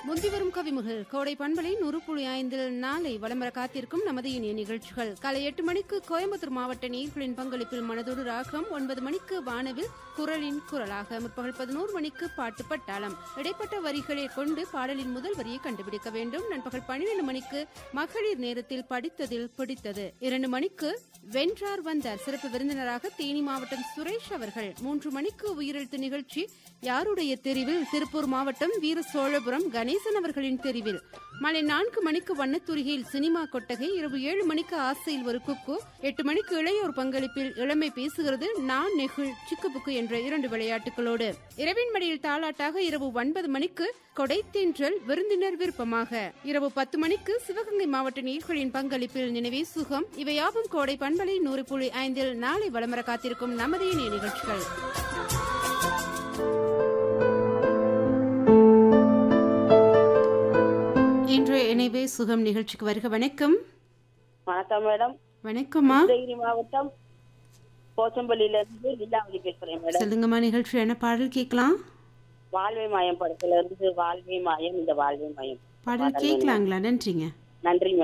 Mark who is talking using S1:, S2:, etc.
S1: முந்திவரும் கவிமுகள் கோடை பண்பலை நூறு புள்ளி ஐந்தில் நாளை வளம்பர காத்திருக்கும் நமது இனிய நிகழ்ச்சிகள் காலை எட்டு மணிக்கு கோயம்புத்தூர் மாவட்ட நீர்களின் பங்களிப்பில் மனதொரு ராகம் ஒன்பது மணிக்கு வானவில் குரலின் குரலாக முற்பகல் பதினோரு மணிக்கு பாட்டு பட்டாளம் இடைப்பட்ட வரிகளை கொண்டு பாடலின் முதல் வரியை கண்டுபிடிக்க வேண்டும் நண்பகல் பன்னிரண்டு மணிக்கு மகளிர் நேரத்தில் படித்ததில் பிடித்தது இரண்டு மணிக்கு வென்றார் வந்தார் சிறப்பு விருந்தினராக தேனி மாவட்டம் சுரேஷ் அவர்கள் மூன்று மணிக்கு உயிரெழுத்து நிகழ்ச்சி யாருடைய தெரிவில் திருப்பூர் மாவட்டம் வீர சோழபுரம் கணேசன் அவர்களின் தெரிவில் மாலை நான்கு மணிக்கு வண்ணத்துறையில் சினிமா கொட்டகை இரவு ஏழு மணிக்கு ஆசையில் ஒரு குக்கு எட்டு மணிக்கு இளையோர் பங்களிப்பில் இளமை பேசுகிறது நான் நெகிழ் சிக்குபுக்கு என்ற இரண்டு விளையாட்டுகளோடு இரவின் மடியில் தாளாட்டாக இரவு ஒன்பது மணிக்கு கொடைத்தேன்றல் விருந்தினர் விருப்பமாக இரவு பத்து மணிக்கு சிவகங்கை மாவட்ட நீர்களின் பங்களிப்பில் நினைவே சுகம் இவையாவும் கோடை பண்பலை நூறு புள்ளி ஐந்தில் நாளை வளமர காத்திருக்கும் நமதே நிகழ்ச்சிகள் இன்று இணைவே சுகம் நிகழ்ச்சிக்கு வருக வணக்கம்
S2: வணக்கம் மேடம்
S1: வணக்கம்மா
S2: கிருஷ்ணகிரி மாவட்டம் போச்சம்பள்ளியில இருந்து லீலாவதி பேசுறேன் மேடம்
S1: சொல்லுங்கம்மா நிகழ்ச்சி என்ன பாடல் கேட்கலாம்
S2: வாழ்வை மாயம் படத்துல இருந்து வாழ்வை மாயம் இந்த வாழ்வை மாயம்
S1: பாடல் கேட்கலாங்களா நன்றிங்க
S2: நன்றி மேடம்